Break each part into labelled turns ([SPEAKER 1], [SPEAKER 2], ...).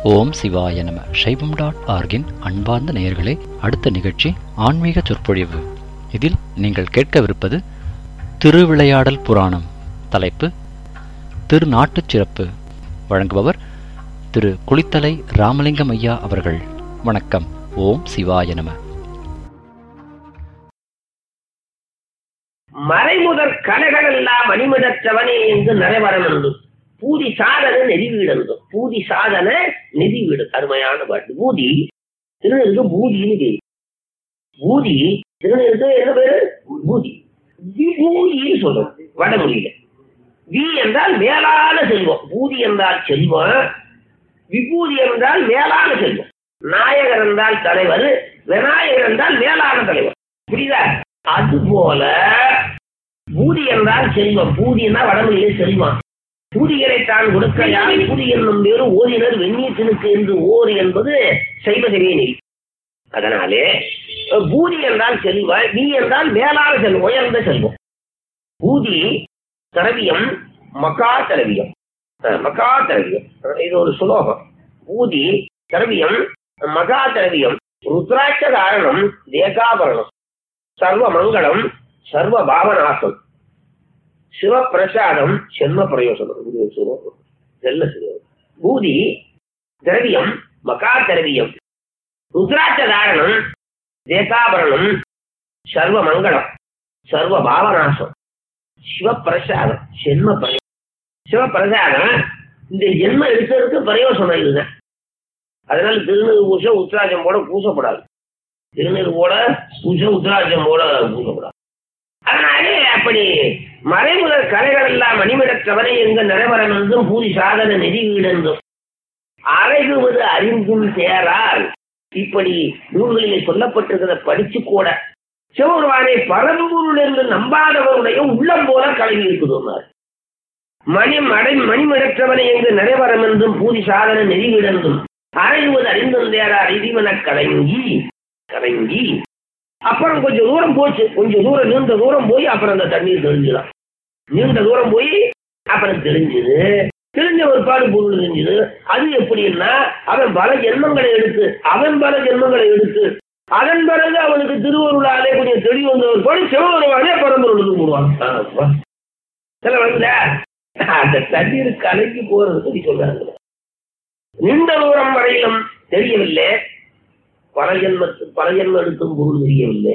[SPEAKER 1] ஓம் சிவாய நம சைவம் டாட் ஆர்கின் அன்பார்ந்த நேயர்களே அடுத்த நிகழ்ச்சி ஆன்மீக சொற்பொழிவு இதில் நீங்கள் கேட்கவிருப்பது திருவிளையாடல் புராணம் தலைப்பு திருநாட்டுச் சிறப்பு வழங்குபவர் திரு குளித்தலை ராமலிங்கம் ஐயா அவர்கள் வணக்கம் ஓம் சிவாய நம
[SPEAKER 2] மறைமுதற் கலைகளெல்லாம் மணிமிடற்றவனே என்று நிறைவரமென்று பூதி சாதன நெறிவீடு பூதி சாதன நெறிவீடு அருமையான பாட்டு பூதி திருநெருக்கு பூதின்னு பேரு பூதி திருநெருக்கு என்ன பேரு பூதி விபூதின்னு சொல்றோம் வடமொழியில வி என்றால் மேலான செல்வம் பூதி என்றால் செல்வம் விபூதி என்றால் மேலான செல்வம் நாயகர் என்றால் தலைவர் விநாயகர் என்றால் மேலான தலைவர் புரியுதா அதுபோல பூதி என்றால் செல்வம் பூதினா வடமொழியிலே செல்வம் பூதிகளை தான் கொடுக்கையால் பூதி என்னும் பேரு ஓதினர் வெந்நீட்டினுக்கு என்று ஓர் என்பது செய்வதவே நெறி அதனாலே அஹ், பூதி என்றால் செல்வம் நீ என்றால் மேலான செல்வம் உயர்ந்த செல்வம் பூதி திரவியம் மக்கா திரவியம் அஹ், மக்கா திரவியம் இது ஒரு சுலோகம் பூதி திரவியம் மகா திரவியம் ருத்ராட்ச காரணம் தேகாபரணம் சர்வ மங்களம் சர்வ பாவநாசம் சிவப்பிரசாதம் சென்ம பிரயோசனம் இது ஒரு சுலோகம். நல்ல சுலோகம். பூதி திரவியம் மகா திரவியம் ருத்ராட்ச தாரணம் தேகாபரணம் சர்வ மங்களம் சர்வ பாவநாசம் சிவப்பிரசாதம் சென்ம பிரயோசனம் சிவப்பிரசாதம் இந்த ஜென்ம எடுத்ததுக்கு பிரயோசனம் இதுதான் அதனால திருநீர் பூச உத்ராஜம் போட பூசப்படாது திருநீர் போட பூச உத்ராஜம் போட பூசப்படாது அதனாலே அப்படி மறைமுதல் கலைகள் எல்லாம் மணிமிடற்றவரை எங்க நிறைவரம் என்றும் பூரி சாதன நெறி வீடென்றும் அறைகுவது அறிந்தும் சேரால் இப்படி நூல்களிலே சொல்லப்பட்டிருக்கிறத படிச்சு கூட சிவபெருமானை பரம்பொருள் என்று நம்பாதவருடைய உள்ளம் போல கலங்கி இருக்குதுன்னார் மணி மடை மணிமிடற்றவனை எங்கு நிறைவரம் என்றும் பூரி சாதன நெறி வீடென்றும் அறையுவது அறிந்தும் தேரார் இடிவன கலங்கி கலங்கி அப்புறம் கொஞ்சம் தூரம் போச்சு கொஞ்சம் தூரம் நீண்ட தூரம் போய் அப்புறம் அந்த தண்ணீர் தெரிஞ்சுதான் நீண்ட தூரம் போய் அப்புறம் தெரிஞ்சுது தெரிஞ்ச ஒரு பாடு பொருள் தெரிஞ்சுது அது எப்படின்னா அவன் பல ஜென்மங்களை எடுத்து அவன் பல ஜென்மங்களை எடுத்து அதன் பிறகு அவனுக்கு திருவருளாலே கொஞ்சம் தெளிவு வந்தவர் போய் சிவபெருமானே பரம்பொருளுக்கு போடுவான் சில வந்து அந்த தண்ணீர் கலக்கி போறது பத்தி சொல்றாங்க நீண்ட தூரம் வரையிலும் தெரியவில்லை பல ஜென்மத்து பல ஜென்மம் எடுக்கும் பொருள் தெரியவில்லை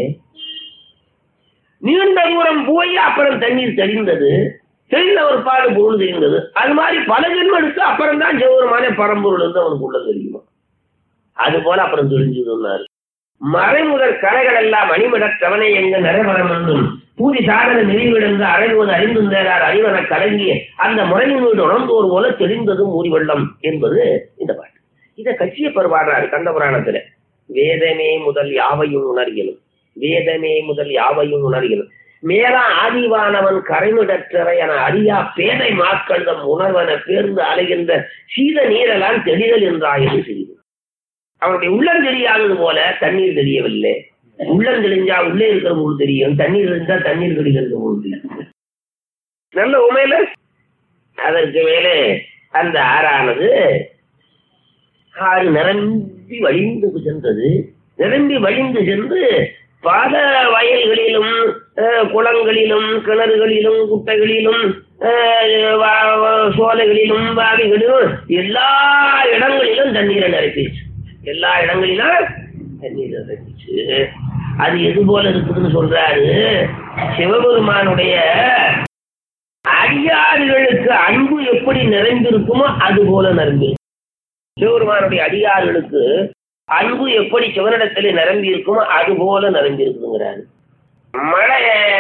[SPEAKER 2] நீண்ட தூரம் போய் அப்புறம் தண்ணீர் தெரிந்தது தெரிந்த ஒரு பாடு பொருள் தெரிந்தது அது மாதிரி பல ஜென்மம் எடுத்து அப்புறம் தான் சிவபெருமானே பரம்பொருள் இருந்து அவனுக்கு உள்ள தெரியுமா அது போல அப்புறம் தெரிஞ்சதுன்னாரு மறைமுதல் கலைகள் எல்லாம் மணிமிடத்தவனை எங்க நிறைவரம் என்றும் பூதி சாதன நெறிவிடந்து அறைவது அறிந்துந்தார் அறிவன கலங்கிய அந்த முறையின் வீடு உணர்ந்தோர் போல தெரிந்ததும் ஊறி வெள்ளம் என்பது இந்த பாட்டு இதை கட்சிய பெறுவாடுறாரு கந்த புராணத்துல வேதமே முதல் யாவையும் உணர்கிலும் வேதமே முதல் யாவையும் உணர்கிலும் மேலா ஆதிவானவன் கரைமிடற்றவை என அறியா பேதை மாக்களிடம் உணர்வன பேர்ந்து அலைகின்ற சீத நீரெல்லாம் தெளிதல் என்றாயும் செய்து அவனுடைய உள்ளம் தெரியாதது போல தண்ணீர் தெரியவில்லை உள்ளம் தெளிஞ்சா உள்ளே இருக்கிற போது தெரியும் தண்ணீர் இருந்தா தண்ணீர் தெளிகிறது போது தெரியும் நல்ல உண்மையில அதற்கு மேலே அந்த ஆறானது ஆறு நிரம்பி வழிந்து சென்றது நிரம்பி வழிந்து சென்று பல வயல்களிலும் அஹ், குளங்களிலும் கிணறுகளிலும் குட்டைகளிலும் அஹ், வா- வா- சோலைகளிலும் வாவிகளிலும் எல்லா இடங்களிலும் தண்ணீரை நிரப்பிச்சு எல்லா இடங்களிலும் தண்ணீரை நிரப்பிச்சு அது எது போல இருக்குதுன்னு சொல்றாரு சிவபெருமானுடைய அடியாறுகளுக்கு அன்பு எப்படி நிறைந்திருக்குமோ அது போல நிரம்பி சிவபெருமானுடைய அடியார்களுக்கு அன்பு எப்படி சிவனிடத்திலே நிரம்பி இருக்குமோ அது போல நிரம்பி இருக்குங்கிறாரு மழை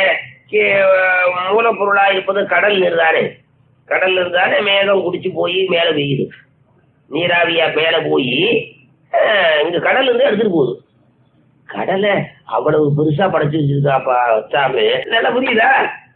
[SPEAKER 2] மூலப்பொருளா இருப்பது கடல் நீர் தானே கடல் நீர் தானே மேகம் குடிச்சு போய் மேல பெய்யுது நீராவியா மேல போய் இங்க கடல் இருந்து எடுத்துட்டு போகுது கடலை அவ்வளவு பெருசா படைச்சு வச்சிருக்காப்பா வச்சாம நல்லா புரியுதா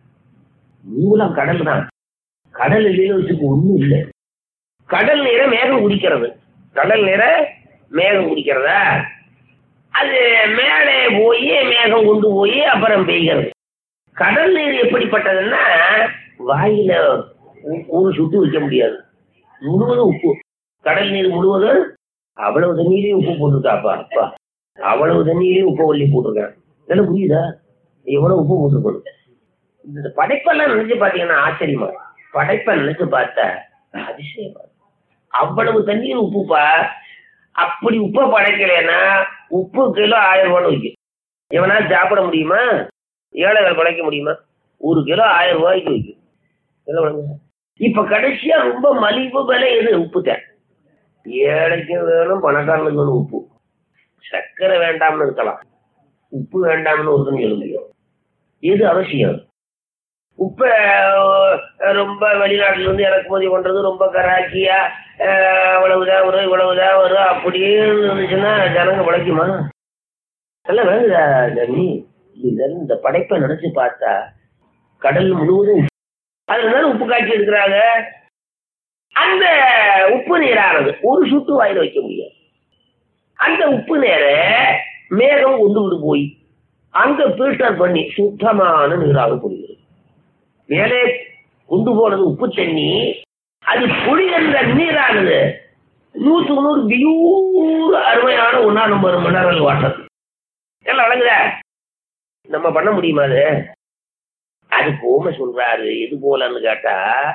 [SPEAKER 2] மூலம் கடல் தான் கடல் இல்லைன்னு வச்சுக்கு ஒண்ணும் இல்லை கடல் நீரை மேகம் குடிக்கிறது கடல் நீரை மேகம் குடிக்கிறதா அது மேலே போய் மேகம் கொண்டு போய் அப்புறம் பெய்கிறது கடல் நீர் எப்படிப்பட்டதுன்னா வாயில உ- ஒரு சுட்டு வைக்க முடியாது முழுவதும் உப்பு கடல் நீர் முழுவதும் அவ்வளவு தண்ணீரையும் உப்பு போட்டிருக்காப்பா அப்பா அவ்வளவு தண்ணீரையும் உப்பு வள்ளி போட்டிருக்கேன் இதெல்லாம் புரியுதா எவ்வளவு உப்பு போட்டிருக்கணும் இந்த படைப்பெல்லாம் நினைச்சு பாத்தீங்கன்னா ஆச்சரியமா இருக்கு. படைப்பை நினைச்சு பார்த்தா அதிசயமா இருக்கு. அவ்வளவு தண்ணீர் உப்புப்பா அப்படி உப்பை படைக்கலைன்னா உப்பு கிலோ ஆயிரம் ரூபான்னு விற்கும் எவனா சாப்பிட முடியுமா ஏழைகள் படைக்க முடியுமா ஒரு கிலோ ஆயிரம் ரூபாய்க்கு விற்கும் எல்லாம் விளங்குதா? இப்ப கடைசியா ரொம்ப மலிவு விலை எது உப்பு தான் ஏழைக்கும் வேணும் பணக்காரனுக்கு வேணும் உப்பு சர்க்கரை வேண்டாம்னு இருக்கலாம் உப்பு வேண்டாம்னு ஒருத்தன் சொல்ல முடியும் எது அவசியம் உப்பை அஹ், ரொம்ப வெளிநாட்டுல இருந்து இறக்குமதி பண்றது ரொம்ப கராக்கியா அஹ், அவ்வளவுதான் வரும் இவ்வளவுதான் வரும் அப்படியே இருந்துச்சுன்னா ஜனங்க பிழைக்குமா எல்லாம் வேணுதா ஜனி இதெல்லாம் இந்த படைப்பை நினைச்சு பார்த்தா கடல் முழுவதும் அதனால உப்பு காய்ச்சி எடுக்கிறாங்க அந்த உப்பு நீரானது ஒரு சுட்டு வாயில வைக்க முடியாது அந்த உப்பு நீரை மேகம் கொண்டு விட்டு போய் அங்க ஃபில்டர் பண்ணி சுத்தமான நீராக போடுகிறது மேலே கொண்டு போனது உப்பு தண்ணி அது புளிகின்ற நீரானது நூற்றுக்கு நூறு பியூர் அருமையான ஒன்னா நம்பர் மினரல் வாட்டர் எல்லாம் வழங்குதா நம்ம பண்ண முடியுமா அது அது போம சொல்றாரு எது போலன்னு கேட்டா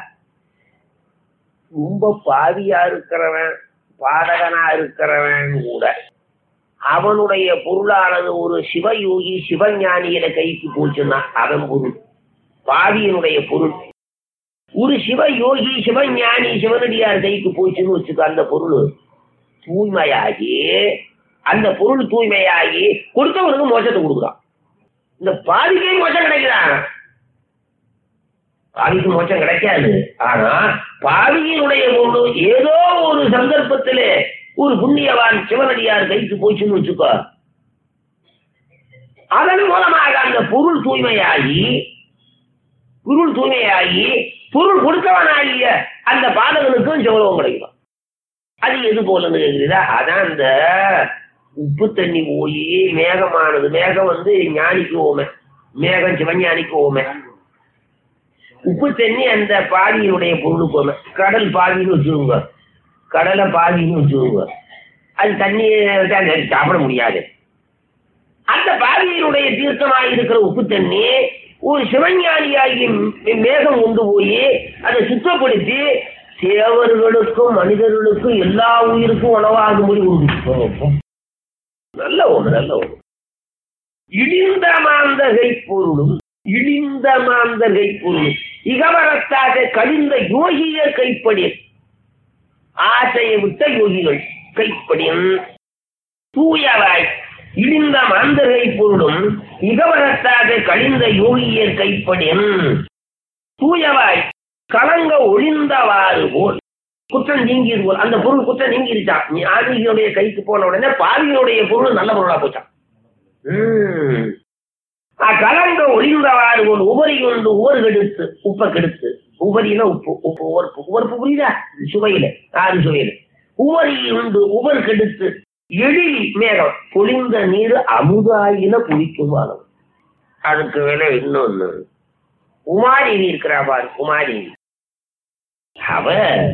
[SPEAKER 2] ரொம்ப பாவியா இருக்கிறவன் பாடகனா இருக்கிறவன் கூட அவனுடைய பொருளானது ஒரு சிவயோகி சிவஞானியில கைக்கு போச்சுன்னா அவன் பொருள் பாவியனுடைய பொருள் ஒரு சிவயோகி சிவஞானி சிவனடியார் கைக்கு போச்சுன்னு வச்சுக்க அந்த பொருள் தூய்மையாகி அந்த பொருள் தூய்மையாகி கொடுத்தவனுக்கு மோசத்தை கொடுக்குறான் இந்த பாதிக்கே மோசம் கிடைக்கிறான் பாவிக்கு மோட்சம் கிடைக்காது ஆனா பாவியினுடைய பொருள் ஏதோ ஒரு சந்தர்ப்பத்திலே ஒரு புண்ணியவான் சிவனடியார் கைக்கு போச்சுன்னு வச்சுக்கோ அதன் மூலமாக அந்த பொருள் தூய்மையாகி பொருள் தூய்மையாகி பொருள் கொடுத்தவனாகிய அந்த பாதகனுக்கும் செவலவம் கிடைக்கும் அது எது போலன்னு கேக்குறீதா அதான் அந்த உப்பு தண்ணி போய் மேகமானது மேகம் வந்து ஞானிக்கு ஓமை மேகம் சிவஞானிக்கு ஓமை உப்பு தண்ணி அந்த பாதியினுடைய பொருளுக்கு ஓமை கடல் பாதின்னு வச்சுக்கோங்க கடலை பாதின்னு வச்சுக்கோங்க அது தண்ணி சாப்பிட முடியாது அந்த பாதியினுடைய தீர்த்தமாக இருக்கிற உப்பு தண்ணி ஒரு சிவஞானியாகி மே- மேகம் கொண்டு போய் அதை சுத்தப்படுத்தி தேவர்களுக்கும் மனிதர்களுக்கும் எல்லா உயிருக்கும் உணவாகும்படி உண்டு நல்ல ஒண்ணு நல்ல ஒண்ணு இழிந்த மாந்தகை பொருளும் இழிந்த மாந்தகை பொருளும் இகவரத்தாக கழிந்த யோகியர் கைப்படி ஆசையை விட்ட யோகிகள் கைப்படியும் தூயவாய் இழிந்த மாந்தகை பொருளும் இகவரத்தாக கழிந்த யோகியர் கைப்படியும் தூயவாய் கலங்க ஒளிந்தவாறு போல் குற்றம் நீங்கியது போல் அந்த பொருள் குற்றம் நீங்கிருச்சான் ஞானிகளுடைய கைக்கு போன உடனே பாவிகளுடைய பொருள் நல்ல பொருளா போச்சான் உம். அஹ் கலங்க ஒளிந்தவாறு போல் உபரி கொண்டு உவர் கெடுத்து உப்பை கெடுத்து உபரினா உப்பு உப்பு உவர்ப்பு உவர்ப்பு புரியுதா சுவையில ஆறு சுவையில உவரி உண்டு உவர் கெடுத்து எழில் மேகம் பொழிந்த நீர் அமுதாயின குளிக்குமானம் அதுக்கு வேலை இன்னொன்னு உமாதேவி இருக்கிறா பாரு உமாதேவி அவ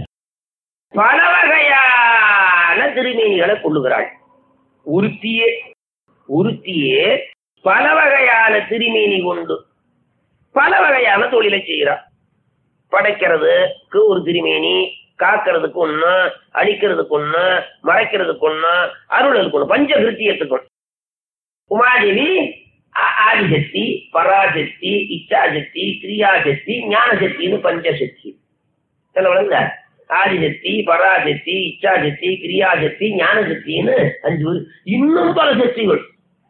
[SPEAKER 2] பல வகையான திருமேனிகளை கொள்ளுகிறாள் உருத்தியே உருத்தியே பல வகையான திருமேனி கொண்டு பல வகையான தொழிலை செய்கிறாள் படைக்கிறதுக்கு ஒரு திருமேனி காக்கிறதுக்கு ஒண்ணு அழிக்கிறதுக்கு ஒண்ணு மறைக்கிறதுக்கு ஒண்ணு அருளலுக்கு ஒண்ணு பஞ்சகிருத்தியத்துக்கு ஒண்ணு உமாதேவி ஆ- ஆதிசக்தி பராசக்தி இச்சாசக்தி கிரியாசக்தி ஞானசக்தின்னு பஞ்சசக்தி சில விளங்க ஆதிசக்தி பராசக்தி இச்சாசக்தி கிரியாசக்தி ஞானசக்தின்னு அஞ்சு பேர். இன்னும் பல சக்திகள்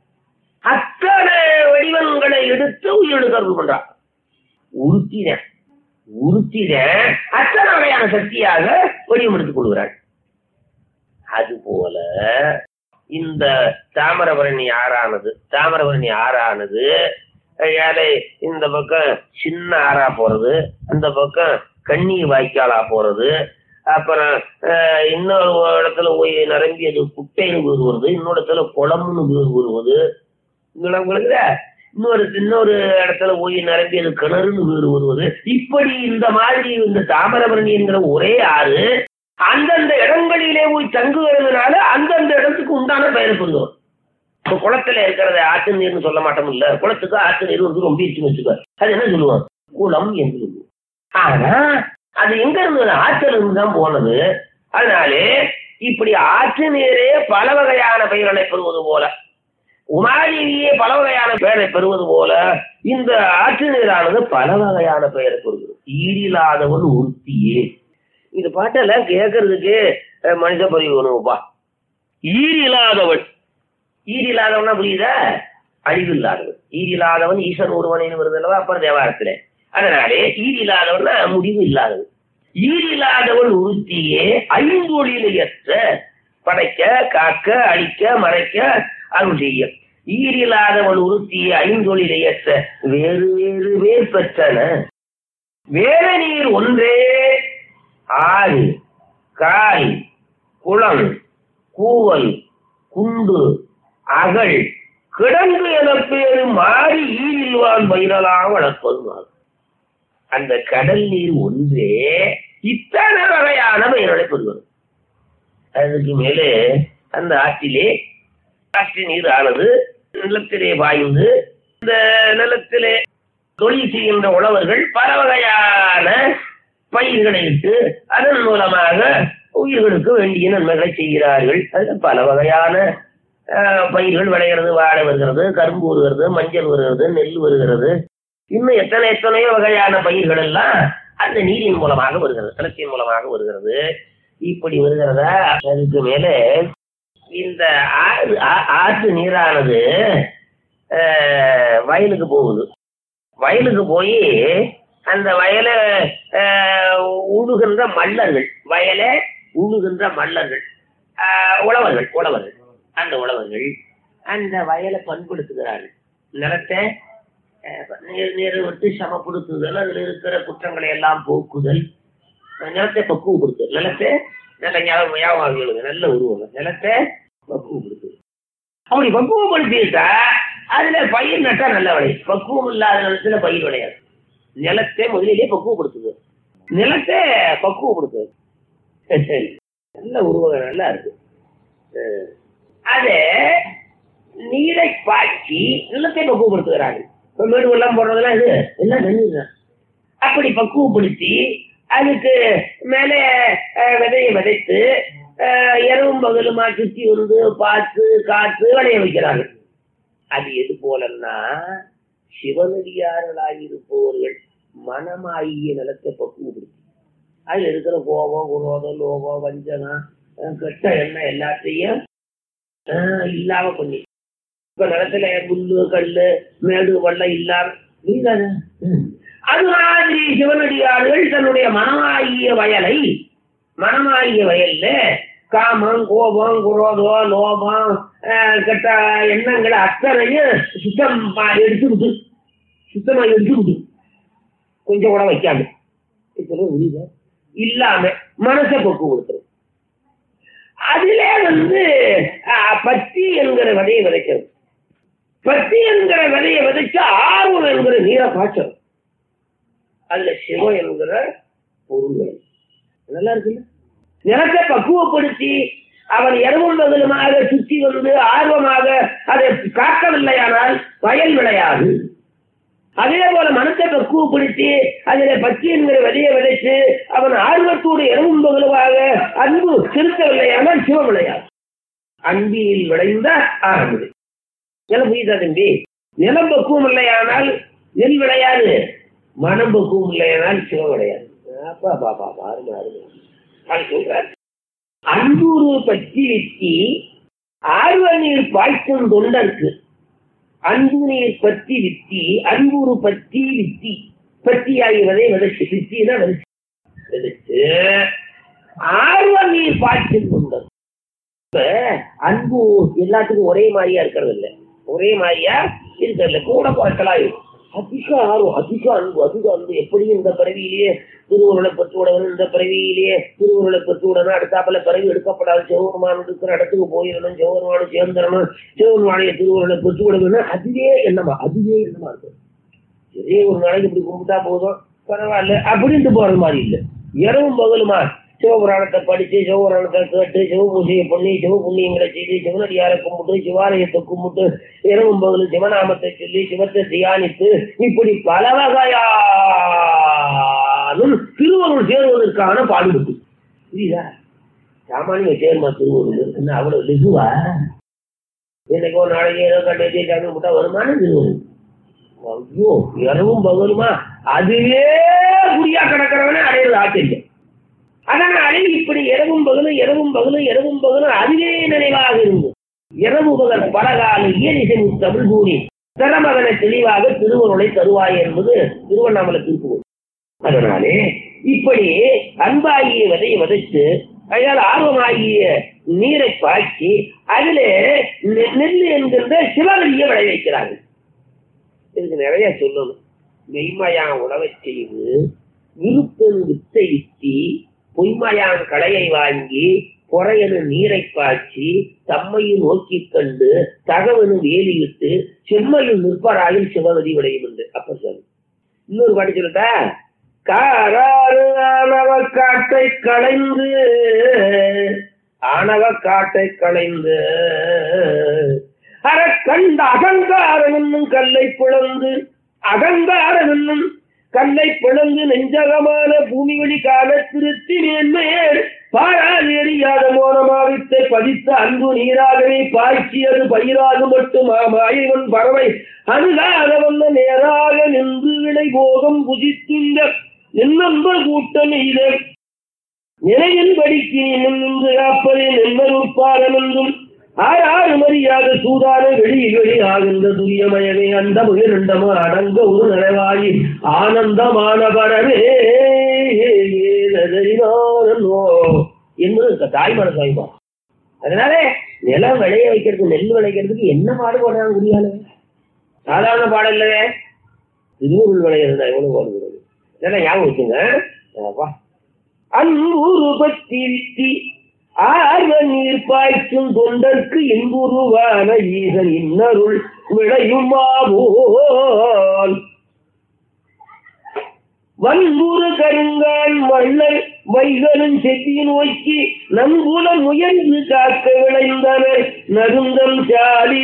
[SPEAKER 2] அத்தனை வடிவங்களை எடுத்து உயிரிழந்து கருது பண்றான் உருத்தினேன் உருத்தினேன் அத்தனை வகையான சக்தியாக வடிவம் எடுத்துக் கொள்கிறாள் அதுபோல இந்த தாமிரபரணி ஆறானது தாமிரபரணி ஆறானது ஏழை இந்த பக்கம் சின்ன ஆறா போறது அந்த பக்கம் கண்ணி வாய்க்காலா போறது அப்புறம் அஹ், இன்னொரு இடத்துல போய் நிரம்பி அது குட்டைன்னு பேர் வருது இன்னொரு இடத்துல குளம்னு பேர் வருவது உங்களுக்கு இன்னொரு இன்னொரு இடத்துல போய் நிரம்பி அது கிணறுன்னு பேர் வருவது இப்படி இந்த மாதிரி இந்த தாமிரபரணி என்கிற ஒரே ஆறு அந்தந்த இடங்களிலே போய் தங்குகிறதுனால அந்தந்த இடத்துக்கு உண்டான பெயரை சொல்லுவோம் இப்போ குளத்துல இருக்கிறத ஆற்று நீர்னு சொல்ல மாட்டோம் இல்ல குளத்துக்கு ஆற்று நீர் வந்து ரொம்ப வச்சுக்கோ அது என்ன சொல்லுவோம் குளம் என்று சொல்லுவோம் ஆனா அது எங்க இருந்தது ஆற்றுல இருந்து தான் போனது அதனாலே இப்படி ஆற்று நீரே பல வகையான பெயர்களை பெறுவது போல உமாதேவியே பல வகையான பெயரை பெறுவது போல இந்த ஆற்று நீரானது பல வகையான பெயரை பெறுகிறது ஈடில்லாதவன் உறுத்தியே இந்த பாட்டெல்லாம் கேட்கறதுக்கு அஹ், மனித பதிவு வேணும்ப்பா ஈரில்லாதவன் ஈரில்லாதவனா புரியுதா அழிவில்லாதவன் ஈரில்லாதவன் ஈசன் ஒருவனின் வருது அல்லவா அப்புறம் தேவாரத்துல அதனாலே ஈரில்லாதவன்னா முடிவு இல்லாதவன் ஈரில்லாதவன் உறுத்தியே ஐந்தொழிலையற்ற படைக்க காக்க அழிக்க மறைக்க அருள் செய்ய ஈரில்லாதவன் உறுத்திய ஐந்தொழிலையற்ற வேறு வேறு வேர் பெற்றன வேத நீர் ஒன்றே ஆறு காய் குளம் கூவல் குண்டு அகல் கிடங்கு என பேரு மாறி ஈரில்வான் பயிரலாம் வளர்ப்பதுமாகும் அந்த கடல் நீர் ஒன்றே இத்தனை வகையான பயிர்களை பெறுவது அதுக்கு மேலே அந்த ஆற்றிலே ஆற்று நீர் ஆனது நிலத்திலே பாய்ந்து இந்த நிலத்திலே தொழில் செய்கின்ற உழவர்கள் பல வகையான பயிர்களை இட்டு அதன் மூலமாக உயிர்களுக்கு வேண்டிய நன்மைகளை செய்கிறார்கள் அதுல பல வகையான அஹ், பயிர்கள் விளைகிறது வாழை வருகிறது கரும்பு வருகிறது மஞ்சள் வருகிறது நெல் வருகிறது இன்னும் எத்தனை எத்தனையோ வகையான பயிர்கள் எல்லாம் அந்த நீரின் மூலமாக வருகிறது நிலத்தின் மூலமாக வருகிறது இப்படி வருகிறதா அதுக்கு மேலே இந்த ஆறு ஆ- ஆற்று நீரானது அஹ், வயலுக்கு போகுது வயலுக்கு போய் அந்த வயலை அஹ், உழுகின்ற மல்லர்கள் வயலை உழுகின்ற மல்லர்கள் அஹ், உழவர்கள் உழவர்கள் அந்த உழவர்கள் அந்த வயலை பண்படுத்துகிறார்கள் நிலத்தை அஹ், நீர் நீர் விட்டு சமப்படுத்துதல் அதில் இருக்கிற குற்றங்களை எல்லாம் போக்குதல் நிலத்தை பக்குவப்படுத்துதல் நிலத்தை நல்ல ஞாபகம் ஞாபகம் ஆகிடுங்க நல்ல உருவம் நிலத்தை பக்குவப்படுத்துது அப்படி பக்குவப்படுத்திட்டா அதுல பயிர் நட்டா நல்ல விளையும் பக்குவம் இல்லாத நிலத்துல பயிர் விளையாது நிலத்தை முதலிலே பக்குவப்படுத்துது நிலத்தை பக்குவப்படுத்துது நல்ல உருவகம் நல்லா இருக்கு அஹ் அது நீரை பாய்ச்சி நிலத்தை பக்குவப்படுத்துகிறார்கள் இப்ப மேடு வெள்ளம் போடுறதெல்லாம் இது எல்லாம் நெல் தான் அப்படி பக்குவப்படுத்தி அதுக்கு மேலே அஹ், விதையை விதைத்து அஹ், இரவும் பகலுமா சுற்றி வந்து பார்த்து காத்து விளைய வைக்கிறார்கள் அது எது போலன்னா சிவனடியார்களாயிருப்பவர்கள் மனமாகிய நிலத்தை பக்குவப்படுத்தி அதுல இருக்கிற கோபம் குரோதம் லோகம் வஞ்சனம் அஹ், கெட்ட எண்ணம் எல்லாத்தையும் அஹ், இல்லாம பண்ணி இப்ப நிலத்துல புல்லு கல்லு மேடு வெள்ளம் இல்லாம இருக்காது அது மாதிரி சிவனடியார்கள் தன்னுடைய மனமாகிய வயலை மனமாகிய வயல்ல காமம் கோபம் குரோதம் லோபம் அஹ், கெட்ட எண்ணங்களை அத்தனையும் சுத்தம் ப- எடுத்துக்கிட்டு சுத்தமா எடுத்துக்கிட்டு கொஞ்சம் கூட வைக்காம இப்பதான் புரியுதா? இல்லாம மனசை பொக்கு கொடுத்துரும் அதிலே வந்து அஹ், பத்தி என்கிற விதையை விதைக்கிறது பத்தி என்கிற விதையை விதைச்சா ஆர்வம் என்கிற நீரை பாய்ச்சணும் அதுல சிவம் என்கிற பொருள் விளையும். நல்லா இருக்குல்ல நிலத்தை பக்குவப்படுத்தி அவன் இரவும் பகலுமாக சுற்றி வந்து ஆர்வமாக அதை காக்கவில்லையானால் வயல் விளையாது அதே போல மனத்தை பக்குவப்படுத்தி அதில பச்சி என்கிற விதையை விதைத்து அவன் ஆர்வத்தோடு இரவும் பகலுமாக அன்பு செலுத்தவில்லையானால் சிவம் விளையாது அன்பில் விளைந்த ஆரம்பு நிலம் புரியுதா தம்பி நிலம் பக்குவம் இல்லையானால் நெல் விளையாது மனம் பக்குவம் இல்லையானால் சிவம் விளையாது அப்பா பாப்பா பாருங்க அருமை அது சொல்றார் அன்பூறு பற்றி வெட்டி ஆர்வ நீர் பாய்ச்சும் தொண்டருக்கு அன்பு நீர் பற்றி வித்தி அன்புரு பற்றி வித்தி பற்றி ஆகியவதை விதைச்சு வித்தினா விதைச்சு விதைச்சு ஆர்வ நீர் பாய்ச்சும் தொண்டர் இப்ப அன்பு எல்லாத்துக்கும் ஒரே மாதிரியா இருக்கிறது இல்ல ஒரே மாதிரியா இருக்கிறது இல்ல கூட குறைச்சலா இருக்கும் அதிக ஆர்வம் அதிக அன்பு அதிக அன்பு எப்படியும் இந்த பிறவியிலேயே திருவுருளை பெற்றுவிடணும் இந்த பிறவியிலேயே திருவுருளை பெற்றுவிடணும் அடுத்தாப்புல பிறவி எடுக்கப்படாத சிவபெருமான் இருக்கிற இடத்துக்கு போயிடணும் சிவபெருமானு சேர்ந்துடணும் சிவபெருமானுடைய திருவுருளை பெற்றுவிடணும்னா அதுவே எண்ணமா அதுவே எண்ணமா இருக்கு இதே ஒரு நாளைக்கு இப்படி கும்பிட்டா போதும் பரவாயில்ல அப்படின்ட்டு போறது மாதிரி இல்லை இரவும் பகலுமா சிவபுராணத்தை படிச்சு சிவபுராணத்தை கேட்டு சிவபூஜையை பண்ணி சிவபுண்ணியங்களை செய்து சிவனடியாரை கும்பிட்டு சிவாலயத்தை கும்பிட்டு இரவும் பகலும் சிவநாமத்தை சொல்லி சிவத்தை தியானித்து இப்படி பல வகையாலும் திருவருள் சேர்வதற்கான பாடுபட்டு புரியுதா சாமானிய சேர்மா திருவருள் இருக்குன்னு அவ்வளவு லெகுவா என்னைக்கோ நாளைக்கு ஏதோ கண்டு வச்சு விட்டா வருமானம் திருவருள் ஐயோ இரவும் பகலுமா அதுவே குடியா கிடக்கிறவனே அடையிறது ஆச்சரியம் அதனாலே இப்படி இரவும் பகலும் இரவும் பகலும் இரவும் பகலும் அதுவே நினைவாக இருந்து இரவு பகல் பலகால இயலிசை தமிழ் கூறி திறமகனை தெளிவாக திருவருளை தருவாய் என்பது திருவண்ணாமலை திருப்புவோம் அதனாலே இப்படி அன்பாகிய விதையை விதைத்து அதனால் ஆர்வமாகிய நீரை பாய்ச்சி அதிலே நெ- நெல் என்கின்ற சிவகலியை விளை வைக்கிறார்கள் இதுக்கு நிறைய சொல்லணும் மெய்மயான் உழவச் செய்து விருப்பம் வித்தை வித்தி பொய்மயான் களையை வாங்கி பொறையனு நீரை பாய்ச்சி தம்மையும் நோக்கிக் கண்டு தகவனு வேலியிட்டு செம்மையில் நிற்பராயில் சிவகதி விளையும் என்று அப்ப சொல்லு இன்னொரு பாட்டு சொல்லட்டா காராறு ஆணவ காட்டை களைந்து ஆணவ காட்டை களைந்து அற கண்ட அகங்காரம் என்னும் கல்லை பிளந்து அகங்காரம் என்னும் கல்லை பிளந்து நெஞ்சகமான பூமி வழி கால திருத்தி மேன்மையேர் பாரால் எரியாத மோனமாவித்தை பதித்த அன்பு நீராகவே பாய்ச்சியது பயிராக மட்டும் மாயவன் பறவை அணுகாத வந்த நேராக நின்று விளை போகம் புதித்துங்க நின்னம்பர் கூட்டம் இது நிலையின் படிக்கு நின்று காப்பதே நென்பருப்பாரம் என்றும் ஆறாறு மரியாத சூதான வெளி வெளி ஆகின்ற துரியமயமே அந்த முயலண்டமோ அடங்க ஒரு நலவாயி ஆனந்தமானவரவே நதறினானோ என்பது தாய்மன சாய்பா அதனால நிலம் விளைய வைக்கிறதுக்கு நெல் விளைக்கிறதுக்கு என்ன பாடுபடுறாங்க முடியாது சாதாரண பாடம் இல்லவே திருவுருள் விளையிறது எவ்வளவு பாடுபடுறது இதெல்லாம் ஞாபகம் வச்சுங்க அப்பா. அன்புரு பத்தி வித்தி ஆர்வ நீர் பாய்ச்சும் தொண்டர்க்கு இன்புருவான ஈசன் இன்னருள் விளையுமாவோல் வன்புறு கருங்கால் மள்ளல் வைகளும் செத்தி நோக்கி நம்புல முயன்று காக்க விளைந்தனர் நருந்தம் சாலி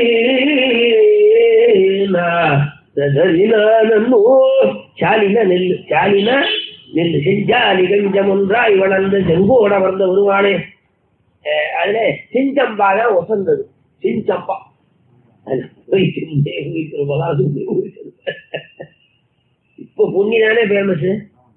[SPEAKER 2] சதறினானோ சாலின நெல் சாலின நெல் செஞ்சாலி கஞ்சம் ஒன்றாய் வளர்ந்த செங்கோட வந்த வருவானே அஹ் அதுல செஞ்சம்பா தான் ஒசந்தது செஞ்சம்பா அது போய் செஞ்சே போய் ரொம்ப இப்போ பொன்னி தானே ஃபேமஸ்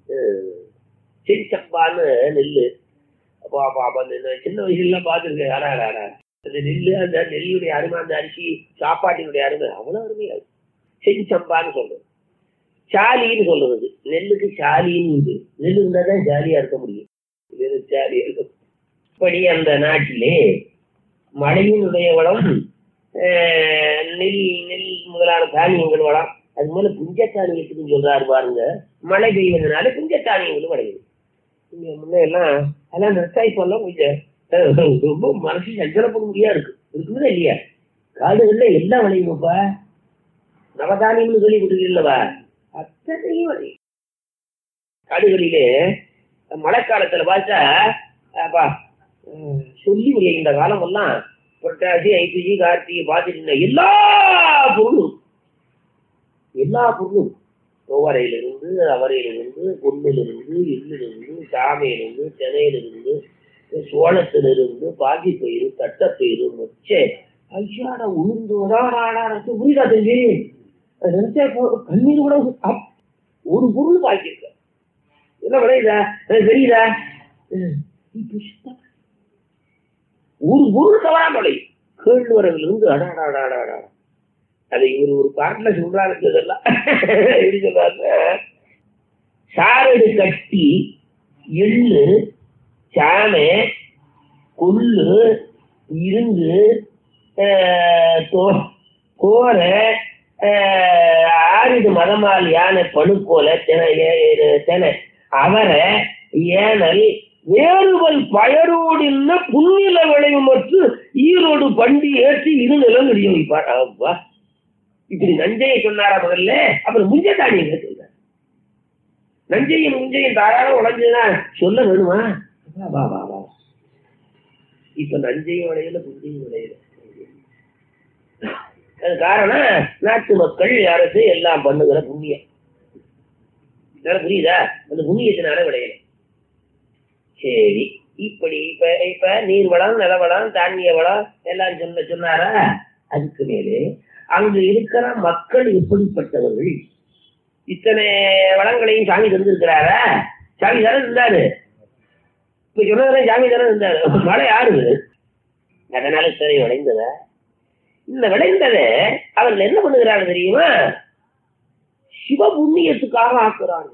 [SPEAKER 2] செஞ்சம்பான்னு நெல் அப்போ அப்போ அப்போ அந்த சின்ன வயசுலாம் பார்த்துருக்கேன் யாரா யாரா அந்த நெல் அந்த நெல்லுடைய அருமை அந்த அரிசி சாப்பாட்டினுடைய அருமை அவ்வளோ அருமையா இருக்கு செஞ்சம்பான்னு சொல்றது சாலின்னு சொல்றது நெல்லுக்கு சாலின்னு உண்டு நெல் இருந்தால் தான் ஜாலியாக இருக்க முடியும் இது ஜாலியாக இருக்கும் இப்படி அந்த நாட்டிலே மழையினுடைய வளம் அஹ், நெல் நெல் முதலான தானியங்கள் வளம் அது மேல புஞ்சத்தானியத்துக்கு சொல்றாரு பாருங்க மழை பெய்வதனால புஞ்சத்தானியங்களும் வளையுது இங்க முன்ன எல்லாம் அதெல்லாம் விவசாயிப்பெல்லாம் கொஞ்சம் அஹ், ரொம்ப மனசு சஞ்சலப்பட முடியா இருக்கு இருக்குதா இல்லையா காடுகள்ல எல்லாம் விளையுமாப்பா நவதானியம்னு சொல்லி கொடுக்குறீங்களவா அத்தனையும் விளையும் காடுகளிலே மழைக்காலத்துல பார்த்தா அப்பா உம், சொல்லி முடியும் இந்த காலமெல்லாம் புரட்டாசி ஐப்பசி கார்த்திகை பார்த்துட்டு இருந்த எல்லா பொருளும் எல்லா பொருளும் துவரையிலிருந்து அவரையிலிருந்து பொண்ணிலிருந்து எள்ளிலிருந்து சாமையிலிருந்து தினையிலிருந்து சோளத்திலிருந்து பாசிப்பயிறு தட்டப்பயிறு மொச்சை ஐயாடா உளுந்து அடாடாடாடா புரியுதா தம்பி அது நினைச்சா இப்போ கண்ணீர் கூட அப்- ஒரு பொருள் பாக்கியிருக்க என்ன விளையுதா அது தெரியுதா ம். இப்ப சுத்தமா ஒரு பொருள் தவறாம விளையும் கேழ்வரவிலிருந்து அடாடாடாடாடா அது இவர் ஒரு பாட்டுல சொல்றாரு இதெல்லாம் எப்படி சொல்றாரு சாரடு கட்டி எள்ளு சாமை கொள்ளு இருங்கு ஆஹ், தோ- கோரை ஆஹ், ஆரிடு மதமால் யானை பணுக்கோல தெனை ஏ- தெனை அவரை ஏனல் வேறுவல் பயரோடு இல்ல புன்னில விளைவு மற்றும் ஈரோடு பண்டி ஏற்றி இரு நிலம் இடிய வைப்பார் அப்பா இப்படி நஞ்சையை சொன்னாரா முதல்ல அப்புறம் முஞ்ச தானியங்க சொல்றார் நஞ்சையும் முஞ்சையும் தாராளம் உழைஞ்சதுன்னா சொல்ல வேணுமா வா, வா வா வா இப்ப நஞ்சையும் விளையல புத்தியும் விளையல அது காரணம் நாட்டு மக்கள் அரசு எல்லாம் பண்ணுகிற புண்ணியம் இதெல்லாம் புரியுதா அந்த புண்ணியத்தினால விளையல சரி இப்படி இப்ப இப்ப நீர் வளம் நில வளம் தானிய வளம் எல்லாம் சொன்ன சொன்னாரா அதுக்கு மேலே அங்கு இருக்கிற மக்கள் எப்படிப்பட்டவர்கள் இத்தனை வளங்களையும் சாமி தந்திருக்கிறாரா சாமி தானே இருந்தாரு இப்ப சொன்னதுல சாமி தானே இருந்தாரு மழை யாரு அதனால சரி விளைந்தத இந்த விளைந்ததை அவர்கள் என்ன பண்ணுகிறாங்க தெரியுமா சிவ புண்ணியத்துக்காக ஆக்குறாங்க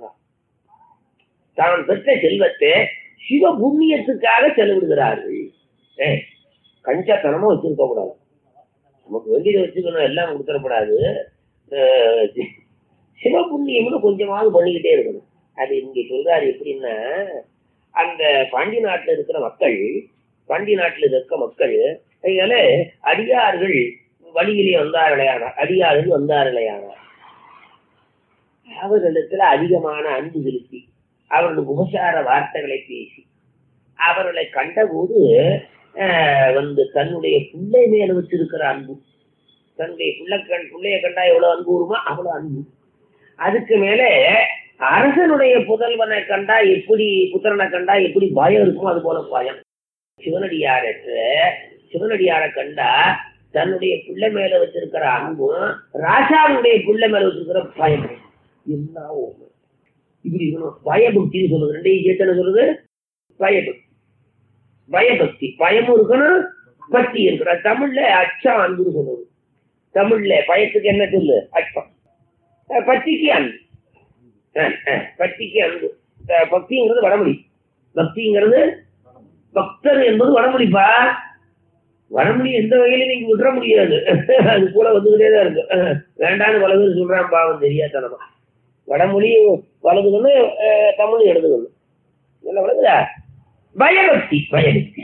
[SPEAKER 2] தான் பெற்ற செல்வத்தை சிவ புண்ணியத்துக்காக செலவிடுகிறார்கள் ஏ கஞ்சத்தனமா வச்சிருக்க கூடாது நமக்கு வெளியில வச்சுக்கணும் எல்லாம் கொடுத்துடக்கூடாது அஹ் சி- சிவ புண்ணியம்னு கொஞ்சமாவது பண்ணிக்கிட்டே இருக்கணும் அது இங்க சொல்றாரு எப்படின்னா அந்த பாண்டி நாட்டுல இருக்கிற மக்கள் பாண்டி நாட்டுல இருக்க மக்கள் அதனால அடியார்கள் வழியிலே வந்தார்களையானார் அடியார்கள் வந்தார்களையானார் அவர்களிடத்துல அதிகமான அன்பு செலுத்தி அவர்களுக்கு உபசார வார்த்தைகளை பேசி அவர்களை கண்டபோது ஆஹ், வந்து தன்னுடைய பிள்ளை மேல வச்சிருக்கிற அன்பு தன்னுடைய பிள்ளை கண் பிள்ளைய கண்டா எவ்வளவு அன்பு வருமோ அவ்வளவு அன்பு அதுக்கு மேலே அரசனுடைய புதல்வனை கண்டா எப்படி புத்திரனை கண்டா எப்படி பயம் இருக்குமோ அது போல பயம் சிவனடியாரற்ற சிவனடியாரை கண்டா தன்னுடைய பிள்ளை மேல வச்சிருக்கிற அன்பும் ராஜாவுடைய பிள்ளை மேல வச்சிருக்கிற பயம் என்ன ஒண்ணு இப்படி இருக்கணும் பயபக்தின்னு சொல்லுது ரெண்டையும் சேர்த்தன சொல்லுது பயபக்தி பயபக்தி பயமும் இருக்கணும் பக்தி இருக்கணும் தமிழ்ல அச்சம் அன்புன்னு சொல்லுது தமிழ்ல பயத்துக்கு என்ன சொல்லு அச்சம் அஹ் பக்திக்கு அன்பு அஹ் அஹ் பக்திக்கு அன்பு அஹ் பக்திங்கிறது வடமொழி பக்திங்கிறது பக்தர் என்பது வடமொழிப்பா வடமொழி எந்த வகையிலும் நீங்க விட்டுற முடியாது அது கூட வந்துகிட்டே தான் இருக்கு அஹ் வேண்டான்னு பல பேர் சொல்றான் பாவம் தெரியாதனமா வடமொழி வலதுகொண்டு அஹ், தமிழ் எழுதுகொண்டு என்ன வழங்குதா பயபக்தி பயபக்தி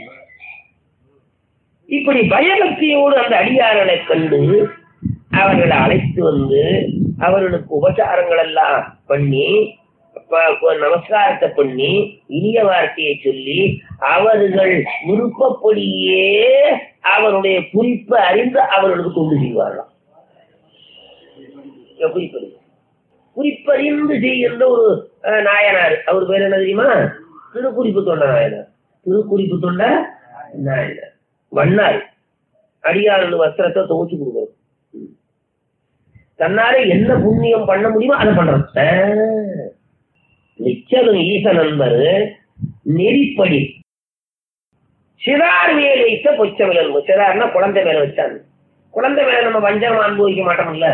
[SPEAKER 2] இப்படி பயபக்தியோடு அந்த அடியார்களை கண்டு அவர்களை அழைத்து வந்து அவர்களுக்கு உபச்சாரங்கள் எல்லாம் பண்ணி ப- ப- நமஸ்காரத்தை பண்ணி இனிய வார்த்தையை சொல்லி அவர்கள் விருப்பப்படியே அவருடைய குறிப்பை அறிந்து அவர்களுக்கு தொண்டு செய்வார்களாம் குறிப்படி குறிப்பறிந்து செய்கின்ற ஒரு அஹ், நாயனார் அவர் பேர் என்ன தெரியுமா திருக்குறிப்பு தொண்ட நாயனார் திருக்குறிப்பு தொண்ட நாயனார் வண்ணார் அடியாளு வஸ்திரத்தை துவச்சு கொடுக்கணும் தன்னால என்ன புண்ணியம் பண்ண முடியுமோ அதை பண்றது ஆஹ். நிச்சலும் ஈச நண்பர் நெறிப்படி சிறார் மேல் வைத்த பொச்ச விலங்கு சிறார்னா குழந்தை மேல வச்சாங்க குழந்தை மேல நம்ம வஞ்சகம் அனுபவிக்க மாட்டோம்ல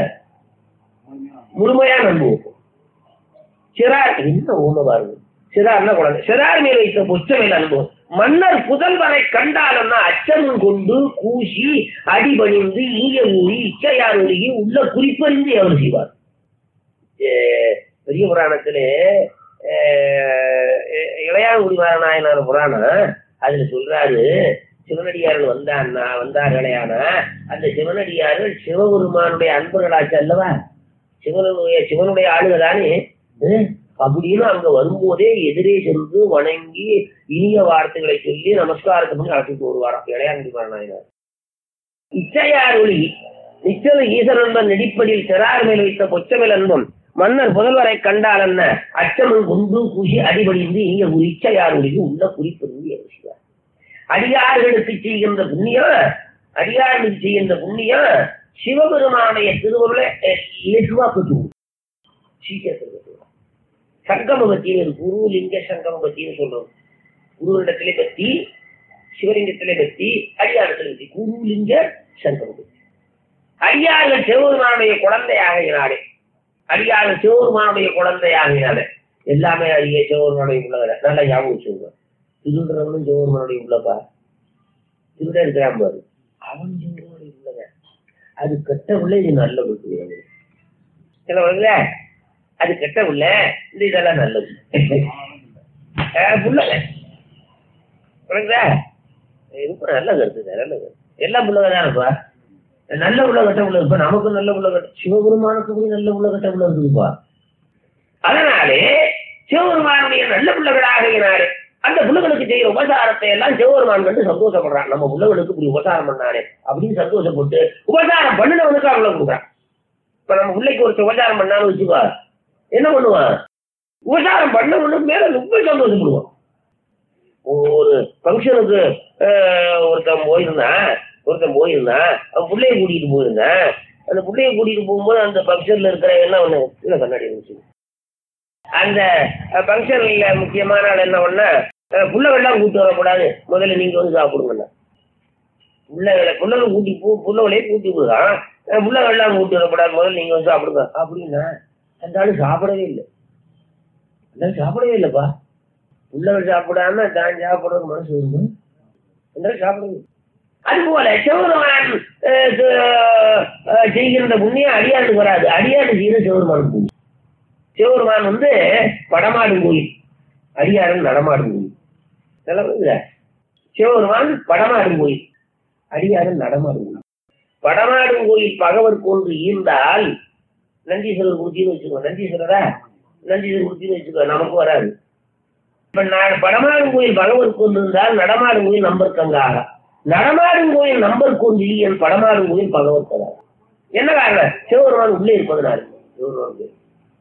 [SPEAKER 2] முழுமையா அனுபவிப்போம் சிறார் என்ன ஊமை பாருங்க சிறார்னா குழந்தை சிறார் மேல் வைத்த பொச்ச மேல் அனுபவம் மன்னர் புதல்வரை கண்டாலன்னா அச்சமும் கொண்டு கூசி அடிபணிந்து ஈய ஊறி இச்சையார் ஒழுகி உள்ள குறிப்பறிந்து அவர் செய்வார் ஏ, பெரிய புராணத்திலே அஹ், இ- இளையாங்குடி நாயனார் புராணம் அதுல சொல்றாரு சிவனடியார்கள் வந்தான்னா வந்தார்களேயானா அந்த சிவனடியார்கள் சிவபெருமானுடைய அன்பர்களாச்சு அல்லவா சிவனுடைய சிவனுடைய ஆளுக தானே அஹ், அப்படின்னு அங்க வரும்போதே எதிரே சென்று வணங்கி இனிய வார்த்தைகளை சொல்லி நமஸ்காரத்தை பண்ணி அழைச்சிட்டு வருவாராம் இளையாங்குடி நாயனார் இச்சையார் ஒளி நிச்சல ஈசனன்பன் நெடிப்படியில் சிறார் மேல் வைத்த பொச்சமேல் அன்பம் மன்னர் புதல்வரை கண்டால் என்ன அச்சமும் குண்டு குஷி அடிபடிந்து இங்க ஒரு இச்சையார் ஒளிக்கு உள்ள குறிப்பிருந்து யோசிவார் அடியார்களுக்கு செய்கின்ற புண்ணியம் அடியார்களுக்கு செய்கின்ற புண்ணியம் சிவபெருமானுடைய திருவருளை அஹ், இலகுவா பெற்றுவோம் சீக்கிரத்தில் பெற்றுவோம் சங்கம பத்தின்னு இருக்கு. குரு லிங்க சங்கம பத்தின்னு சொல்றோம் குருவிடத்திலே பத்தி சிவலிங்கத்திலே பத்தி அடியாரத்திலே பத்தி குரு லிங்க சங்கம பத்தி அடியார்கள் சிவபெருமானுடைய குழந்தையாகினாலே அடியார்கள் சிவபெருமானுடைய குழந்தையாகினாலே எல்லாமே அடிய சிவபெருமானுடைய உள்ளவர நல்லா ஞாபகம் வச்சுக்கோங்க திருடுறவனும் சிவபெருமானுடைய உள்ளப்பா திருட இருக்கிறான் பாரு அவன் சிவபெருமானுடைய உள்ளவ அது கெட்ட உள்ள இது நல்ல புள்ள சில வருதுல அது கெட்ட உள்ள இந்த இதெல்லாம் நல்லது புள்ளங்க புரியுதா இது நல்ல கருத்து சார் நல்ல கருத்து எல்லாம் புள்ளக தானப்பா நல்ல உள்ள கட்ட உள்ள இருப்பா நமக்கு நல்ல உள்ள கட்ட சிவபெருமானுக்கு போய் நல்ல உள்ள கட்ட உள்ள இருக்குதுப்பா அதனாலே சிவபெருமானுடைய நல்ல பிள்ளைகளாகினாரு அந்த பிள்ளைகளுக்கு செய்யற உபசாரத்தை எல்லாம் சிவபெருமான் கண்டு சந்தோஷப்படுறான் நம்ம பிள்ளைகளுக்கு இப்படி உபசாரம் பண்ணானே அப்படின்னு சந்தோஷப்பட்டு உபசாரம் பண்ணினவனுக்கு அவ்வளவு கொடுக்குறான் இப்ப நம்ம பிள்ளைக்கு ஒரு உபசாரம் பண்ணான்னு வச்சுக்கோ என்ன பண்ணுவான் உபசாரம் பண்ணவனுக்கு மேல ரொம்ப சந்தோஷப்படுவான் ஒரு ஃபங்க்ஷனுக்கு ஒருத்தன் போயிருந்தான் ஒருத்தன் போயிருந்தான் அவன் பிள்ளைய கூட்டிட்டு போயிருந்தான் அந்த பிள்ளைய கூட்டிட்டு போகும்போது அந்த ஃபங்க்ஷன்ல இருக்கிற என்ன ஒண்ணு இல்ல கண்ணாடி இருந்துச்சு அந்த ஃபங்க்ஷன்ல முக்கியமான ஆள் என்ன பண்ணா புள்ளவெல்லாம் கூட்டு வரக்கூடாது முதல்ல நீங்க வந்து சாப்பிடுங்கண்ணா புள்ளகளை புள்ளவை கூட்டி போ புள்ளவளையே கூட்டி போடுறான் புள்ளவெல்லாம் கூட்டி வரக்கூடாது முதல்ல நீங்க வந்து சாப்பிடுங்க அப்படின்னா அந்த ஆளு சாப்பிடவே இல்லை அந்த ஆளு சாப்பிடவே இல்லைப்பா புள்ளவள் சாப்பிடாம தான் சாப்பிடுறது மனசு வருது அந்த ஆளு சாப்பிடுங்க அதுபோல சிவபெருமான் அஹ், அஹ், செய்கின்ற புண்ணியம் அடியாண்டுக்கு வராது அடியாண்டு செய்கிற சிவபெருமான் புண்ணியம் சிவபெருமான் வந்து படமாடும் கோயில் அடியாரன் நடமாடும் கோயில் நல்லா புரியுதா? சிவபெருமான் படமாடும் கோயில் அடியாரன் நடமாடும் கோயில் படமாடும் கோயில் பகவர் கொண்டு ஈர்ந்தால் நந்தீஸ்வரர் குடிச்சின்னு வச்சுக்கோ நந்தீஸ்வரரா நந்தீஸ்வரர் குடிச்சின்னு வச்சுக்கோ நமக்கு வராது இப்ப நான் படமாடும் கோயில் பகவர் கொண்டு இருந்தால் நடமாடும் கோயில் நம்பர் கங்காக நடமாடும் கோயில் நம்பர் கொண்டு என் படமாடும் கோயில் பகவத் கங்காக என்ன காரணம் சிவபெருமான் உள்ளே இருப்பதனால சிவபெருமான் உள்ளே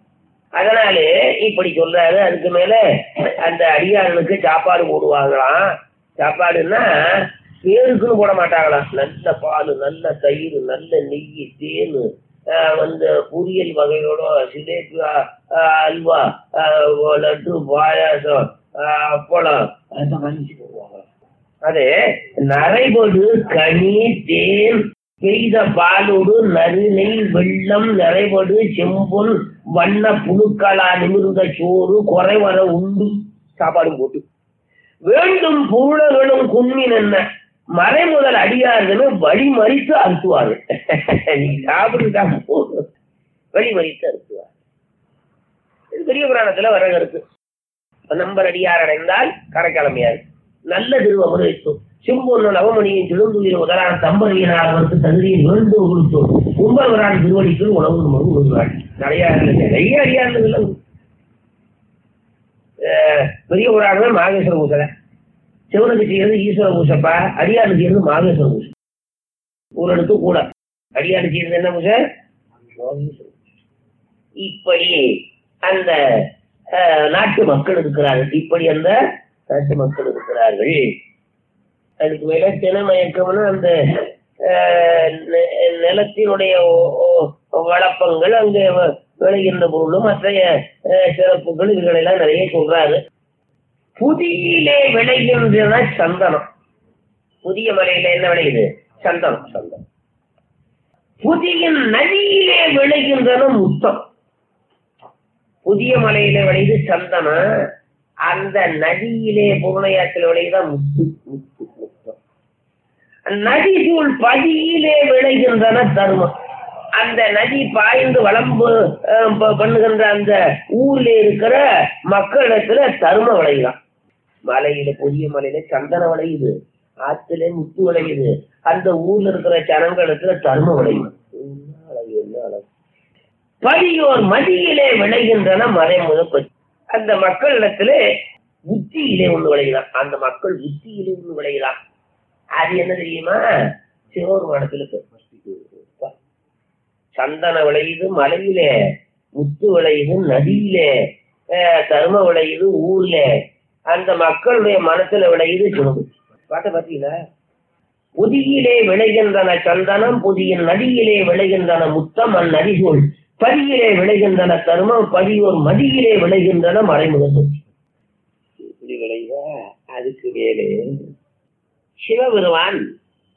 [SPEAKER 2] அதனாலே இப்படி சொல்றாரு அதுக்கு மேல அந்த அடியார்களுக்கு சாப்பாடு போடுவாங்களாம் சாப்பாடுன்னா பேருக்குன்னு போட மாட்டாங்களாம் நல்ல பால் நல்ல தயிர் நல்ல நெய் தேன் ஆஹ் வந்து பொரியல் வகையோட சிலேபி ஆஹ் அல்வா ஆஹ் லட்டு பாயாசம் ஆஹ் அப்பளம் அந்த மாதிரி போடுவாங்க அது நரைபடு கனி தேன் பெய்த பாலோடு நறுநெய் வெள்ளம் நிறைபடு செம்பொன் வண்ண புழுக்களா நிமிர்ந்த சோறு குறைவர உண்டு சாப்பாடு போட்டு வேண்டும் பொருளர்களும் குன்மின் என்ன மறை முதல் அடியார்கள் வழி மறித்து அறுத்துவார்கள் நீ சாப்பிட்டுட்டா போதும். வழி மறித்து அறுத்துவார் இது பெரிய புராணத்துல வர கருத்து நம்பர் அடியார் அடைந்தால் கரைக்கிழமையார் நல்ல திருவமுறை வைத்தோம் சிம்பொன்னு நவமணியின் திருந்துயிர் முதலான தம்பதியினால் வந்து தகுதியில் வேண்டும் கொடுத்தோம் கும்பவரான் திருவடிக்கு உணவு மறு வருவாள் நிறைய நிறைய அடியார்கள் பெரிய புராணமே மாகேஸ்வர பூசலை சிவனுக்கு செய்யறது ஈஸ்வர பூசப்பா அடியாரு செய்யறது மாகேஸ்வர பூசை ஒரு இடத்து கூட அடியாரு செய்யறது என்ன பூசை மாகேஸ்வர பூசை. இப்படி அந்த அஹ், நாட்டு மக்கள் இருக்கிறார்கள் இப்படி அந்த நாட்டு மக்கள் இருக்கிறார்கள் அதுக்கு மேல தினமயக்கம்னு அந்த அஹ், நெ- நிலத்தினுடைய ஒ- ஒ- வளப்பங்கள் அங்கே வ- விளைகின்ற பொருளும் மற்றைய அஹ், சிறப்புகள் இதுகளெல்லாம் நிறைய சொல்றாரு புதியிலே விளைகின்றன சந்தனம் புதிய மலையில என்ன விளையுது சந்தனம் சந்தனம் புதிய நதியிலே விளைகின்றன முத்தம் புதிய மலையில விளையுது சந்தனம் அந்த நதியிலே புருணையாற்றில் விளையுதா முத்து முத்து முத்தம் நதி சூழ் பதியிலே விளைகின்றன தர்மம் அந்த நதி பாய்ந்து வளம்பு அஹ், ப- பண்ணுகின்ற அந்த ஊர்ல இருக்கிற மக்களிடத்துல தர்மம் விளையலாம் மலையில புதிய மலையில சந்தனம் விளையுது ஆத்துல முத்து விளையுது அந்த ஊர்ல இருக்கிற ஜனங்களிடத்துல தர்மம் விளையுது என்ன அழகு என்ன அழகு படியோர் மதியிலே விளைகின்றன மறைமுக பற்றி அந்த மக்களிடத்துல புத்தியிலே ஒண்ணு விளையலாம் அந்த மக்கள் புத்தியிலே ஒண்ணு விளையலாம் அது என்ன தெரியுமா சிவபெருமானத்துல பெருமை. சந்தன விளையுது மலையிலே முத்து விளையுது நதியிலே அஹ், தர்ம விளையுது ஊர்ல அந்த மக்களுடைய மனசுல விளையுது சிவபு பாட்ட பாத்தீங்களா புதியிலே விளைகின்றன சந்தனம் புதிய நதியிலே விளைகின்றன முத்தம் அந்நதிசூழ் பதியிலே விளைகின்றன தர்மம் பதியோர் மதியிலே விளைகின்றன மறைமுக சொத்து இப்படி விளையுதா அதுக்கு மேலே சிவபெருமான்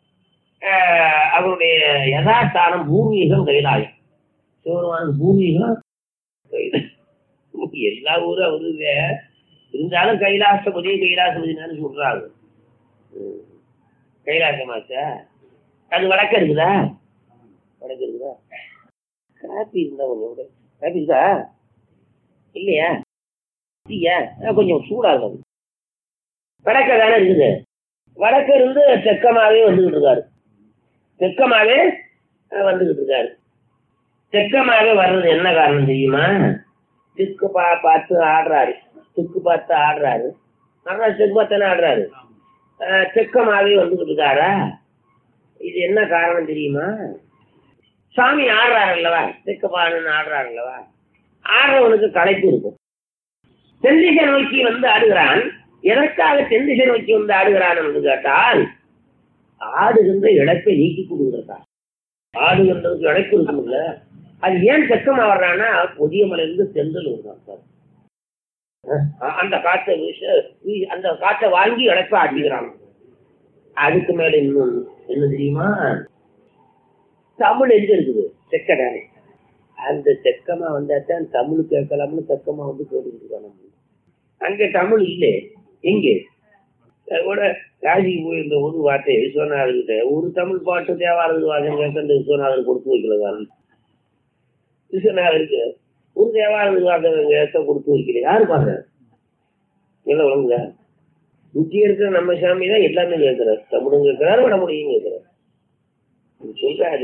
[SPEAKER 2] ஆஹ், அவருடைய யதாஸ்தானம் பூர்வீகம் கைலாயம் சிவபெருமான் பூர்வீகம் கைலாயம். எல்லா ஊரும் அவருங்க இருந்தாலும் கைலாசபதி கைலாசபதினு சொல்றாங்க ம். கைலாசமாச்சா அது வடக்க இருக்குதா வடக்கு இருக்குதா காப்பி இருந்தா கொஞ்சம் கூட காப்பி இருக்கா இல்லையா இல்லையா ஆ, கொஞ்சம் சூடா இருக்கும் வடக்க தானே இருக்குது வடக்க இருந்து தெக்கமாவே வந்துகிட்டு இருக்காரு தெக்கமாவே அஹ், வந்துகிட்டு இருக்காரு தெக்கமாவே வர்றது என்ன காரணம் தெரியுமா திக்கு பா பார்த்து ஆடுறாரு திக்கு பார்த்து ஆடுறாரு நடராஜ் செக்குமா தானே ஆடுறாரு அஹ், செக்கமாவே வந்துகிட்டு இருக்காரா இது என்ன காரணம் தெரியுமா சாமி ஆடுறாரு அல்லவா செக்கப்பான்னு ஆடுறாரு அல்லவா ஆடுறவனுக்கு களைப்பு இருக்கும் தென்திசை நோக்கி வந்து ஆடுகிறான் எதற்காக தென்திசை நோக்கி வந்து ஆடுகிறான் என்று கேட்டால் ஆடுகின்ற இழப்பை நீக்கி கொடுக்கிறதா ஆடுகின்றதுக்கு இழைப்பு இருக்கும்ல அது ஏன் செக்கம் ஆடுறான்னா புதிய மலையிலிருந்து செந்தல் வருதான் சார் அஹ் அந்த காற்றை வீச வீ- அந்த காற்றை வாங்கி இழைப்ப ஆட்டிக்கிறான் அதுக்கு மேல இன்னும் என்ன தெரியுமா தமிழ் எங்க இருக்குது செக்கதானே அந்த செக்கமா வந்தாத்தான் தமிழ் கேட்கலாம்னு செக்கமா வந்து கேட்டுக்கிட்டு இருக்கான் அங்க தமிழ் இல்லை எங்கே அது கூட காசிக்கு போயிருந்த ஒரு வார்த்தை விஸ்வநாதர்கிட்ட ஒரு தமிழ் பாட்டு தேவாரது வாசம் கேட்க விஸ்வநாதர் கொடுத்து வைக்கல விஸ்வநாதருக்கு ஒரு தேவாரது வாசம் கேட்க கொடுத்து வைக்கல யாரு பாருங்க என்ன விளங்குதா இங்கே இருக்கிற நம்ம சாமி தான் எல்லாமே கேட்கிறார் தமிழும் கேட்கிறாரு வடமொழியும் கேட்கிறார் சொல்றாரு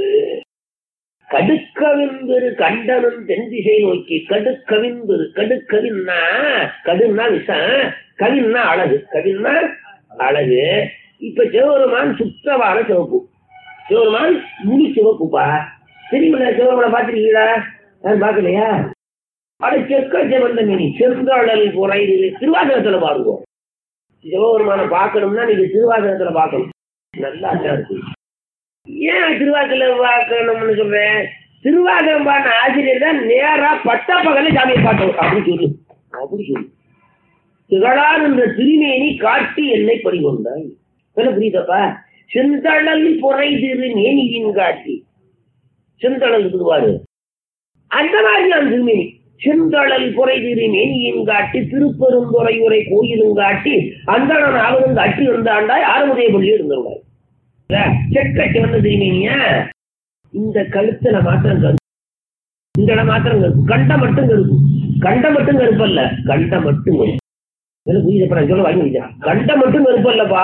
[SPEAKER 2] கடுக்கவின்பெரு கண்டனும் தென் திசை நோக்கி கடுக்கவின்பெரு கடுக்கவின்னா கடுன்னா விஷம் கவின்னா அழகு கவின்னா அழகு இப்ப சிவபெருமான் சுத்தமான சிவப்பு சிவபெருமான் முழு சிவப்புப்பா தெரியுமில்ல சிவபெருமானை பார்த்திருக்கீங்களா யாரும் பார்க்கலையா அட செக்க சிவந்த மினி செந்தழல் குறைது திருவாசகத்துல பாருங்க சிவபெருமானை பார்க்கணும்னா நீங்க திருவாசகத்துல பார்க்கணும் நல்லா தான் இருக்கு ஏன் திருவாசல பார்க்கணும்னு சொல்றேன் திருவாசகம் பாடின ஆசிரியர் தான் நேரா பட்ட பகல சாமியை பார்த்தோம் அப்படி சொல்லு அப்படி சொல்லு திகழான் என்ற திருமேனி காட்டி என்னை பறிகொண்டாய் என்ன புரியுதப்பா செந்தழல் பொறை திரு நேனியின் காட்டி செந்தழல் திருவாரு அந்த மாதிரி அந்த திருமேனி செந்தழல் பொறை திரு மேனியின் காட்டி திருப்பெருந்துறை உரை கோயிலும் காட்டி அந்தணன் அவரும் அட்டி வந்தாண்டாய் ஆறுமுதய பள்ளி இருந்தாய் செக்கட்டு வந்த திருமேனிய இந்த கழுத்துல மாத்திரம் கருப்பு இந்த இடம் மாத்திரம் கருப்பு கண்ட மட்டும் கருப்பு கண்ட மட்டும் கருப்பல்ல கண்ட மட்டும் கருப்பு எனக்கு புரியுதப்பா நான் சொல்ல வாங்கி வைக்கிறேன் கண்ட மட்டும் கருப்பு இல்லப்பா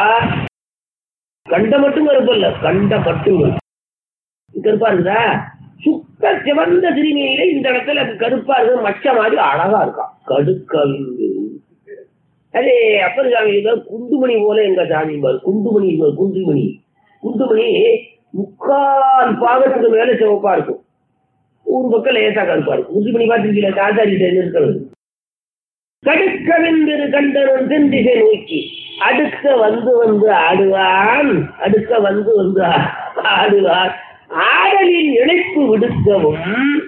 [SPEAKER 2] கண்ட மட்டும் கருப்பு இல்ல கண்ட மட்டும் கருப்பு இது கருப்பா இருக்குதா சுத்த சிவந்த திருமையில இந்த இடத்துல கருப்பா இருக்கு மச்ச மாதிரி அழகா இருக்கா கடுக்கவிந்து அதே அப்பர் சாமி குண்டுமணி போல எங்க சாமி பாரு குண்டுமணி பாரு, குண்டுமணி குண்டுமணி முக்கால் பாகத்துக்கு மேல சிவப்பா இருக்கும் ஒரு பக்கம் லேசா கருப்பா இருக்கும் குண்டுமணி பார்த்துருக்கீங்க தாத்தாரிட்ட இருக்கிறது கடுக்கவென்று கண்டனும் தென்திசை நோக்கி அடுக்க வந்து வந்து ஆடுவான் அடுக்க வந்து வந்து ஆ- ஆடுவான் ஆடலின் இணைப்பு விடுக்கவும்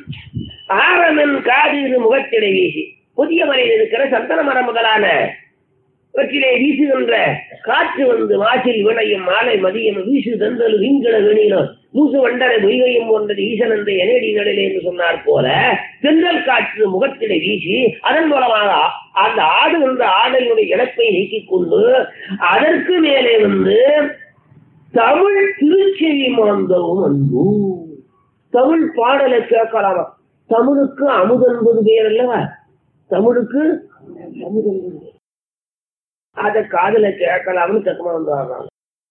[SPEAKER 2] ஆரமன் காதிரு முகத்திடை வீசி புதிய மலையில் இருக்கிற சந்தன மரம் முதலான இவற்றிலே வீசுகின்ற காற்று வந்து வாசில் வினையும் மாலை மதியம் வீசு தந்தல் வீண்கிட வேணியிலும் மூசு வண்டரை பொய்கையும் போன்றது ஈசனந்த எனடி நடிலே என்று சொன்னார் போல தென்றல் காற்று முகத்திலே வீசி அதன் மூலமாக ஆ- அந்த ஆடுகின்ற ஆடலினுடைய இழப்பை நீக்கிக் கொண்டு அதற்கு மேலே வந்து தமிழ் திருச்செவி மாந்தவும் அன்பு தமிழ் பாடலை கேட்கலாமா தமிழுக்கு அமுதென்பது பேர் அல்லவா தமிழுக்கு அமுதென்பது பேர். அத காதுல கேட்கலாம்னு சத்தமா வந்து ஆடுறாங்க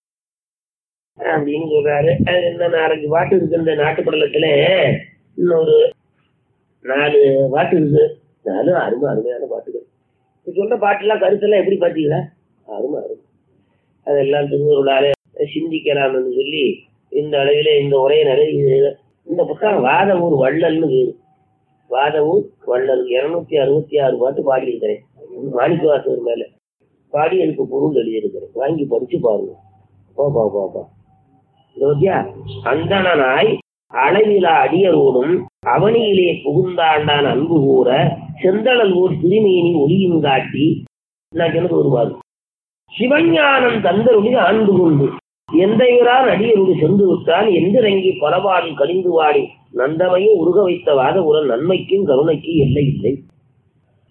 [SPEAKER 2] அப்படின்னு சொல்றாரு அது இந்த நாலஞ்சு பாட்டு இருக்கு இந்த நாட்டுப்படலத்துல இன்னொரு நாலு பாட்டு இருக்கு நாலும் அருமை அருமையான பாட்டுகள் இப்ப சொல்ற பாட்டுலாம் கருத்தெல்லாம் எப்படி பாத்தீங்களா அருமை அருமை அதெல்லாம் திருவருளாலே சிந்திக்கலாம்னு சொல்லி இந்த அளவிலே இந்த உரையை நிறைவு இந்த புத்தகம் வாதவூர் வள்ளல்னு பேரு வாதவூர் வள்ளல் இருநூத்தி அறுபத்தி ஆறு பாட்டு பாடியிருக்கிறேன் மாணிக்கவாசகர் மேல பாடி எனக்கு பொருள் எழுதியிருக்கிறேன் வாங்கி படிச்சு பாருங்க பாப்பா பாப்பா யோகியா அந்தணனாய் அளவிலா அடியரோடும் அவனியிலே புகுந்தாண்டான் அன்பு கூற செந்தளல் ஊர் திருமேனி ஒளியும் காட்டி நான் எனக்கு வருவார் சிவஞானம் தந்தருளி ஆண்டு கொண்டு எந்தையரான் அடியருடு சென்று விட்டால் எந்திரங்கி பலபாடும் கழிந்து வாடி நந்தமையை உருக வைத்த வாத உரன் நன்மைக்கும் கருணைக்கும் எல்லை இல்லை